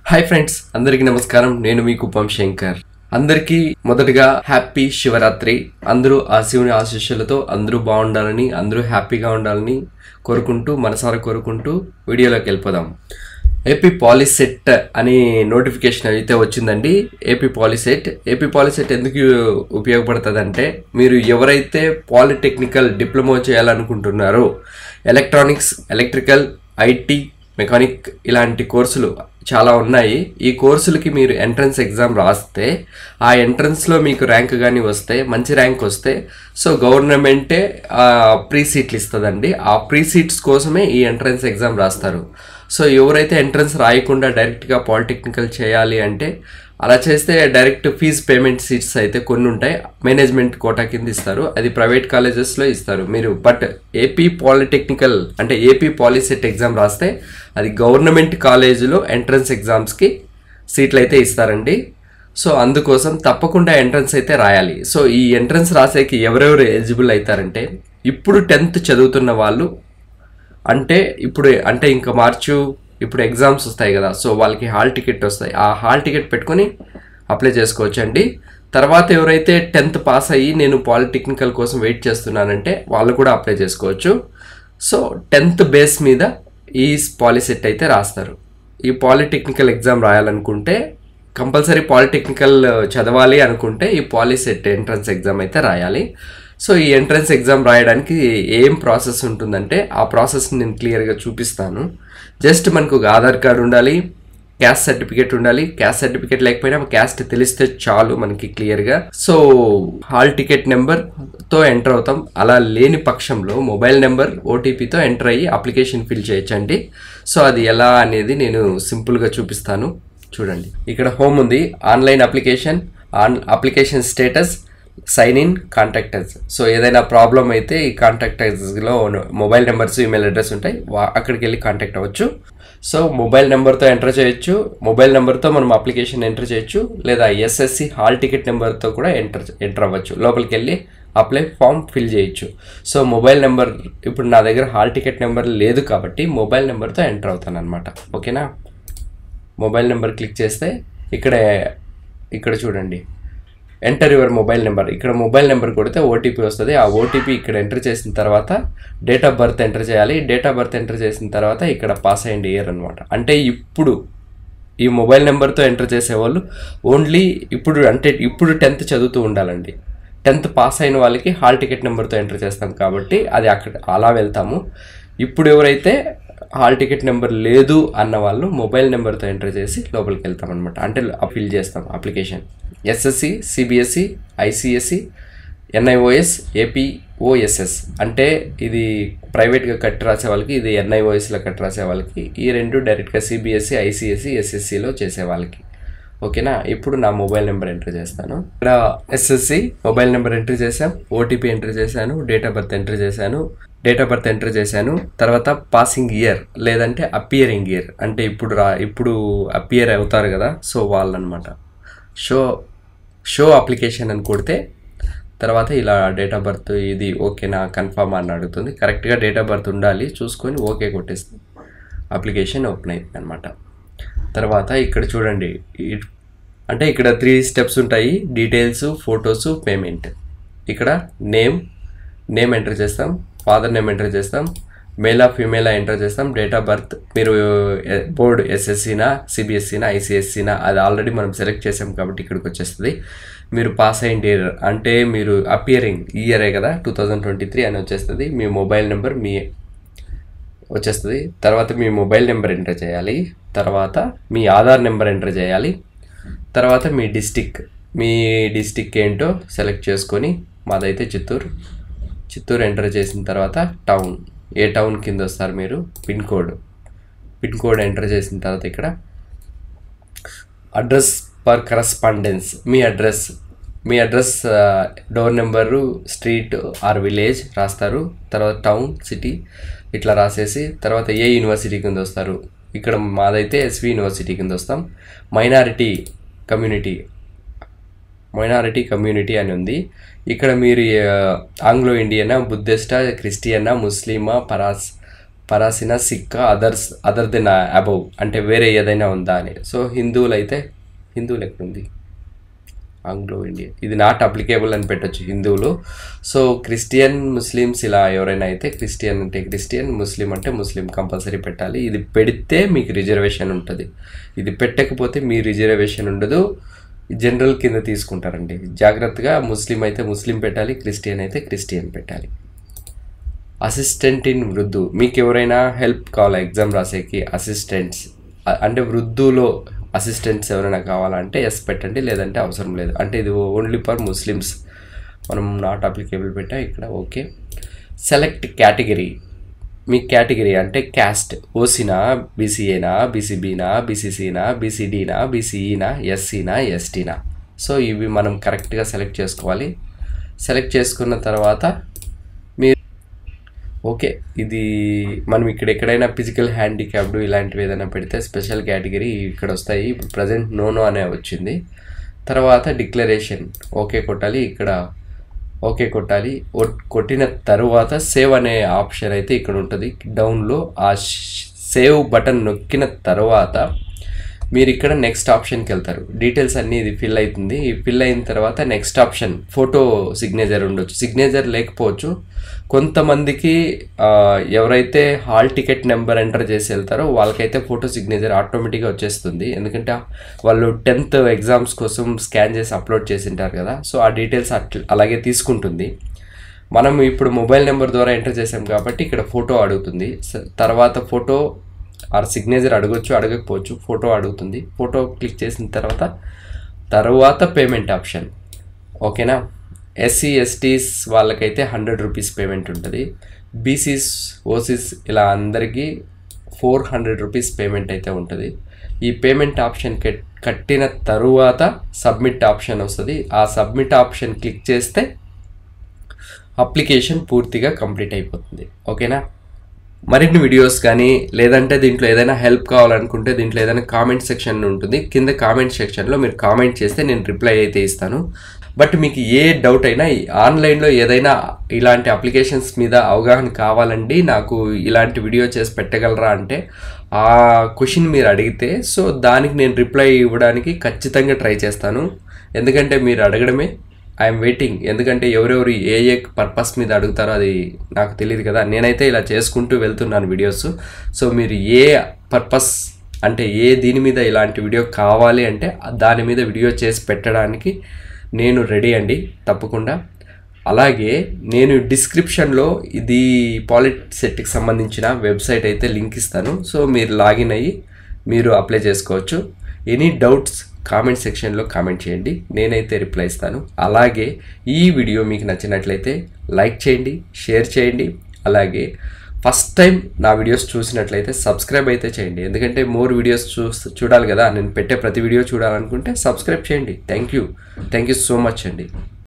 hi friends అందరికీ నమస్కారం నేను మీ కుప్పం శంకర్ అందరికీ మొదటగా హ్యాపీ శివరాత్రి అందరూ ఆ శివుని ఆశీస్సులతో అందరూ బాగుండాలని అందరూ హ్యాపీగా ఉండాలని కోరుకుంటూ మనసారా కోరుకుంటూ వీడియోలోకి వెళ్ళిపోదాం ఏపీ పాలిసెట్ అనే నోటిఫికేషన్ అయితే వచ్చిందండి ఏపీ పాలిసెట్ ఏపీ పాలిసెట్ ఎందుకు ఉపయోగపడుతుంది అంటే మీరు ఎవరైతే పాలిటెక్నికల్ డిప్లొమా చేయాలనుకుంటున్నారో ఎలక్ట్రానిక్స్ ఎలక్ట్రికల్ ఐటీ మెకానిక్ ఇలాంటి కోర్సులు చాలా ఉన్నాయి ఈ కోర్సులకి మీరు ఎంట్రన్స్ ఎగ్జామ్ రాస్తే ఆ ఎంట్రన్స్లో మీకు ర్యాంక్ కానీ వస్తే మంచి ర్యాంక్ వస్తే సో గవర్నమెంటే ప్రీ సీట్లు ఇస్తుందండి ఆ ప్రీ సీట్స్ కోసమే ఈ ఎంట్రన్స్ ఎగ్జామ్ రాస్తారు సో ఎవరైతే ఎంట్రన్స్ రాయకుండా డైరెక్ట్గా పాలిటెక్నికల్ చేయాలి అంటే అలా చేస్తే డైరెక్ట్ ఫీజ్ పేమెంట్ సీట్స్ అయితే కొన్ని ఉంటాయి మేనేజ్మెంట్ కోటా కింద ఇస్తారు అది ప్రైవేట్ కాలేజెస్లో ఇస్తారు మీరు బట్ ఏపీ పాలిటెక్నికల్ అంటే ఏపీ పాలిసెట్ ఎగ్జామ్ రాస్తే అది గవర్నమెంట్ కాలేజీలో ఎంట్రన్స్ ఎగ్జామ్స్కి సీట్లు అయితే ఇస్తారండి సో అందుకోసం తప్పకుండా ఎంట్రన్స్ అయితే రాయాలి సో ఈ ఎంట్రన్స్ రాసేకి ఎవరెవరు ఎలిజిబుల్ అవుతారంటే ఇప్పుడు టెన్త్ చదువుతున్న వాళ్ళు అంటే ఇప్పుడు అంటే ఇంకా మార్చు ఇప్పుడు ఎగ్జామ్స్ వస్తాయి కదా సో వాళ్ళకి హాల్ టికెట్ వస్తాయి ఆ హాల్ టికెట్ పెట్టుకొని అప్లై చేసుకోవచ్చు అండి తర్వాత ఎవరైతే టెన్త్ పాస్ అయ్యి నేను పాలిటెక్నికల్ కోసం వెయిట్ చేస్తున్నానంటే వాళ్ళు కూడా అప్లై చేసుకోవచ్చు సో టెన్త్ బేస్ మీద ఈ పాలిసెట్ అయితే రాస్తారు ఈ పాలిటెక్నికల్ ఎగ్జామ్ రాయాలనుకుంటే కంపల్సరీ పాలిటెక్నికల్ చదవాలి అనుకుంటే ఈ పాలిసెట్ ఎంట్రన్స్ ఎగ్జామ్ అయితే రాయాలి సో ఈ ఎంట్రన్స్ ఎగ్జామ్ రాయడానికి ఏం ప్రాసెస్ ఉంటుందంటే ఆ ప్రాసెస్ని నేను క్లియర్గా చూపిస్తాను జస్ట్ మనకు ఒక ఆధార్ కార్డు ఉండాలి క్యాస్ట్ సర్టిఫికేట్ ఉండాలి క్యాస్ట్ సర్టిఫికేట్ లేకపోయినా క్యాస్ట్ తెలిస్తే చాలు మనకి క్లియర్గా సో హాల్ టికెట్ నెంబర్తో ఎంటర్ అవుతాం అలా లేని పక్షంలో మొబైల్ నెంబర్ ఓటీపీతో ఎంటర్ అయ్యి అప్లికేషన్ ఫిల్ చేయొచ్చండి సో అది ఎలా అనేది నేను సింపుల్గా చూపిస్తాను చూడండి ఇక్కడ హోమ్ ఉంది online application on application status sign in contactors so ఏదైనా ప్రాబ్లం అయితే ఈ కాంటాక్టర్స్లో మొబైల్ నెంబర్స్ ఈమెయిల్ అడ్రస్ ఉంటాయి వా- అక్కడికి వెళ్ళి కాంటాక్ట్ అవ్వచ్చు సో మొబైల్ నెంబర్తో ఎంటర్ చేయొచ్చు మొబైల్ నెంబర్తో మనం అప్లికేషన్ ఎంటర్ చేయొచ్చు లేదా ఎస్ఎస్సి హాల్ టికెట్ నెంబర్తో కూడా ఎంటర్ ఎంటర్ అవ్వచ్చు లోపలికి వెళ్ళి అప్లై ఫామ్ ఫిల్ చేయొచ్చు సో మొబైల్ నెంబర్ ఇప్పుడు నా దగ్గర హాల్ టికెట్ నెంబర్ లేదు కాబట్టి మొబైల్ నెంబర్తో ఎంటర్ అవుతాను అనమాట ఓకేనా మొబైల్ నెంబర్ క్లిక్ చేస్తే ఇక్కడ ఇక్కడ చూడండి ఎంటర్ యువర్ మొబైల్ నెంబర్ ఇక్కడ మొబైల్ నెంబర్ కొడితే ఓటీపీ వస్తుంది ఆ ఓటీపీ ఇక్కడ ఎంటర్ చేసిన తర్వాత డేట్ ఆఫ్ బర్త్ ఎంటర్ చేయాలి డేట్ ఆఫ్ బర్త్ ఎంటర్ చేసిన తర్వాత ఇక్కడ పాస్ అయ్యింది ఇయర్ అనమాట అంటే ఇప్పుడు ఈ మొబైల్ నెంబర్తో ఎంటర్ చేసేవాళ్ళు ఓన్లీ ఇప్పుడు అంటే ఇప్పుడు టెన్త్ చదువుతూ ఉండాలండి టెన్త్ పాస్ అయిన వాళ్ళకి హాల్ టికెట్ నెంబర్తో ఎంటర్ చేస్తాం కాబట్టి అది అక్కడ అలా వెళ్తాము ఇప్పుడు ఎవరైతే హాల్ టికెట్ నెంబర్ లేదు అన్న వాళ్ళు మొబైల్ నెంబర్తో ఎంటర్ చేసి లోపలికి వెళ్తాం అనమాట అంటే ఫిల్ చేస్తాం application SSC CBSE ICSE NIOS APOSS అంటే ఇది ప్రైవేట్గా కట్టి రాసే వాళ్ళకి ఇది ఎన్ఐఓఎస్లో కట్టి రాసే వాళ్ళకి ఈ రెండు డైరెక్ట్గా సిబిఎస్సి ఐసిఎస్సి ఎస్ఎస్సిలో చేసే వాళ్ళకి ఓకేనా ఇప్పుడు నా మొబైల్ నెంబర్ ఎంటర్ చేస్తాను ఇక్కడ ఎస్ఎస్సి మొబైల్ నెంబర్ ఎంటర్ చేశాం ఓటీపీ ఎంటర్ చేశాను డేట్ ఆఫ్ బర్త్ ఎంటర్ చేశాను డేట్ ఆఫ్ బర్త్ ఎంటర్ చేశాను తర్వాత పాసింగ్ ఇయర్ లేదంటే అపియరింగ్ ఇయర్ అంటే ఇప్పుడు రా ఇప్పుడు అపియర్ అవుతారు కదా సో వాళ్ళనమాట షో షో అప్లికేషన్ అని కొడితే తర్వాత ఇలా డేట్ ఆఫ్ బర్త్ ఇది ఓకేనా కన్ఫర్మ్ అని అడుగుతుంది కరెక్ట్గా డేట్ ఆఫ్ బర్త్ ఉండాలి చూసుకొని ఓకే కొట్టేస్తే అప్లికేషన్ ఓపెన్ అవుతుంది అనమాట తర్వాత ఇక్కడ చూడండి ఈ- అంటే ఇక్కడ త్రీ స్టెప్స్ ఉంటాయి డీటెయిల్స్ ఫొటోస్ పేమెంట్ ఇక్కడ నేమ్ నేమ్ ఎంటర్ చేస్తాం ఫాదర్ నేమ్ ఎంటర్ చేస్తాం మేలా ఫీమేలా ఎంటర్ చేస్తాం డేట్ ఆఫ్ బర్త్ మీరు బోర్డ్ ఎస్ఎస్సినా సిబిఎస్సినా ఐసిఎస్సినా అది ఆల్రెడీ మనం సెలెక్ట్ చేసాం కాబట్టి ఇక్కడికి వచ్చేస్తుంది మీరు పాస్ అయిన ఇయర్ అంటే మీరు అపియరింగ్ ఇయరే కదా టూ థౌజండ్ ట్వంటీ త్రీ అని వచ్చేస్తుంది మీ మొబైల్ నెంబర్ మీ వచ్చేస్తుంది తర్వాత మీ మొబైల్ నెంబర్ ఎంటర్ చేయాలి తర్వాత మీ ఆధార్ నెంబర్ ఎంటర్ చేయాలి తర్వాత మీ డిస్టిక్ మీ డిస్టిక్ ఏంటో సెలెక్ట్ చేసుకొని మాదైతే చిత్తూరు చిత్తూరు ఎంటర్ చేసిన తర్వాత టౌన్ ఏ టౌన్ కింద వస్తారు మీరు pin code pin code enter చేసిన తర్వాత ఇక్కడ అడ్రస్ పర్ కరస్పాండెన్స్ మీ అడ్రస్ మీ address door number street or village రాస్తారు తర్వాత టౌన్ సిటీ ఇట్లా రాసేసి తర్వాత ఏ యూనివర్సిటీ కింద వస్తారు ఇక్కడ మాదైతే ఎస్వి యూనివర్సిటీ కింద వస్తాం మైనారిటీ కమ్యూనిటీ మైనారిటీ కమ్యూనిటీ అని ఉంది ఇక్కడ మీరు ఆ, ఆంగ్లో ఇండియనా బుద్ధిస్టా క్రిస్టియనా ముస్లిమా పరాస్ పరాసిన సిక్క అదర్స్ అదర్ దెన్ అబౌవ్ అంటే వేరే ఏదైనా ఉందా అని సో హిందువులు అయితే హిందువులు ఎక్కడుంది ఆంగ్లో ఇండియన్ ఇది నాట్ అప్లికేబుల్ అని పెట్టొచ్చు హిందువులు సో క్రిస్టియన్ ముస్లిమ్స్ ఇలా ఎవరైనా అయితే క్రిస్టియన్ అంటే క్రిస్టియన్ ముస్లిం అంటే ముస్లిం కంపల్సరీ పెట్టాలి ఇది పెడితే మీకు రిజర్వేషన్ ఉంటుంది ఇది పెట్టకపోతే మీ రిజర్వేషన్ ఉండదు జనరల్ కింద తీసుకుంటారండి జాగ్రత్తగా ముస్లిం అయితే ముస్లిం పెట్టాలి క్రిస్టియన్ అయితే క్రిస్టియన్ పెట్టాలి అసిస్టెంట్ ఇన్ వృద్ధు మీకు ఎవరైనా హెల్ప్ కావాలా ఎగ్జామ్ రాసేకి అసిస్టెంట్స్ అ- అంటే వృద్ధులో అసిస్టెంట్స్ ఎవరైనా కావాలంటే ఎస్ పెట్టండి లేదంటే అవసరం లేదు అంటే ఇది ఓన్లీ ఫర్ ముస్లిమ్స్ మనం నాట్ అప్లికేబుల్ పెట్టా ఇక్కడ ఓకే సెలెక్ట్ కేటగిరీ మీ కేటగిరీ అంటే క్యాస్ట్ ఓసీనా బీసీఏనా బీసీబీనా బీసీసీనా బీసీడీనా బీసీఈనా ఎస్సీనా ఎస్టీనా సో ఇవి మనం కరెక్ట్గా సెలెక్ట్ చేసుకోవాలి సెలెక్ట్ చేసుకున్న తర్వాత మీరు ఓకే ఇది మనం ఇక్కడ ఎక్కడైనా ఫిజికల్ హ్యాండిక్యాప్డ్ ఇలాంటివి ఏదైనా పెడితే స్పెషల్ కేటగిరీ ఇక్కడ వస్తాయి ఇప్పుడు ప్రజెంట్ నోనో అనే వచ్చింది తర్వాత డిక్లరేషన్ ఓకే కొట్టాలి ఇక్కడ ఓకే కొట్టాలి ఒట్- కొట్టిన తరువాత సేవ్ అనే ఆప్షన్ అయితే ఇక్కడ ఉంటుంది డౌన్లో ఆ సేవ్ బటన్ నొక్కిన తర్వాత మీరు ఇక్కడ నెక్స్ట్ ఆప్షన్కి వెళ్తారు డీటెయిల్స్ అన్నీ ఇది ఫిల్ అవుతుంది ఈ ఫిల్ అయిన తర్వాత నెక్స్ట్ ఆప్షన్ ఫోటో సిగ్నేచర్ ఉండొచ్చు సిగ్నేచర్ లేకపోవచ్చు కొంతమందికి ఆ, ఎవరైతే హాల్ టికెట్ నెంబర్ ఎంటర్ చేసి వెళ్తారో వాళ్ళకైతే ఫోటో సిగ్నేచర్ ఆటోమేటిక్గా వచ్చేస్తుంది ఎందుకంటే వాళ్ళు టెన్త్ ఎగ్జామ్స్ కోసం స్కాన్ చేసి అప్లోడ్ చేసి ఉంటారు కదా సో ఆ డీటెయిల్స్ అట్ల అలాగే తీసుకుంటుంది మనం ఇప్పుడు మొబైల్ నెంబర్ ద్వారా ఎంటర్ చేసాం కాబట్టి ఇక్కడ ఫోటో అడుగుతుంది స- తర్వాత ఫోటో ఆ సిగ్నేచర్ అడగొచ్చు అడగకపోవచ్చు ఫోటో అడుగుతుంది ఫోటో క్లిక్ చేసిన తర్వాత తర్వాత పేమెంట్ ఆప్షన్ ఓకేనా ఎస్సీ ఎస్టీస్ వాళ్ళకైతే హండ్రెడ్ రూపీస్ పేమెంట్ ఉంటుంది బీసీస్ ఓసీస్ ఇలా అందరికీ ఫోర్ హండ్రెడ్ రూపీస్ పేమెంట్ అయితే ఉంటుంది ఈ పేమెంట్ ఆప్షన్ కెట్- కట్టిన తరువాత సబ్మిట్ ఆప్షన్ వస్తుంది ఆ సబ్మిట్ ఆప్షన్ క్లిక్ చేస్తే అప్లికేషన్ పూర్తిగా కంప్లీట్ అయిపోతుంది ఓకేనా మరిన్ని వీడియోస్ కానీ లేదంటే దీంట్లో ఏదైనా హెల్ప్ కావాలనుకుంటే దీంట్లో ఏదైనా కామెంట్ సెక్షన్ ఉంటుంది కింద కామెంట్ సెక్షన్లో మీరు కామెంట్ చేస్తే నేను రిప్లై అయితే ఇస్తాను బట్ మీకు ఏ డౌట్ అయినా ఈ ఆన్లైన్లో ఏదైనా ఇలాంటి అప్లికేషన్స్ మీద అవగాహన కావాలండి నాకు ఇలాంటి వీడియో చేసి పెట్టగలరా అంటే ఆ క్వశ్చన్ మీరు అడిగితే సో దానికి నేను రిప్లై ఇవ్వడానికి ఖచ్చితంగా ట్రై చేస్తాను ఎందుకంటే మీరు అడగడమే ఐఎమ్ వెయిటింగ్ ఎందుకంటే ఎవరెవరు ఏ ఏ పర్పస్ మీద అడుగుతారో అది నాకు తెలియదు కదా నేనైతే ఇలా చేసుకుంటూ వెళ్తున్నాను వీడియోస్ సో మీరు ఏ పర్పస్ అంటే ఏ దీని మీద ఇలాంటి వీడియో కావాలి అంటే దాని మీద వీడియో చేసి పెట్టడానికి నేను రెడీ అండి తప్పకుండా అలాగే నేను డిస్క్రిప్షన్లో ఇది పాలిట్ సెట్కి సంబంధించిన వెబ్సైట్ అయితే లింక్ ఇస్తాను సో మీరు లాగిన్ అయ్యి మీరు అప్లై చేసుకోవచ్చు ఎనీ డౌట్స్ కామెంట్ సెక్షన్లో కామెంట్ చేయండి నేనైతే రిప్లై ఇస్తాను అలాగే ఈ వీడియో మీకు నచ్చినట్లయితే లైక్ చేయండి షేర్ చేయండి అలాగే ఫస్ట్ టైం నా వీడియోస్ చూసినట్లయితే సబ్స్క్రైబ్ అయితే చేయండి ఎందుకంటే మోర్ వీడియోస్ చూ చూడాలి కదా నేను పెట్టే ప్రతి వీడియో చూడాలనుకుంటే సబ్స్క్రైబ్ చేయండి thank you thank you so much అండి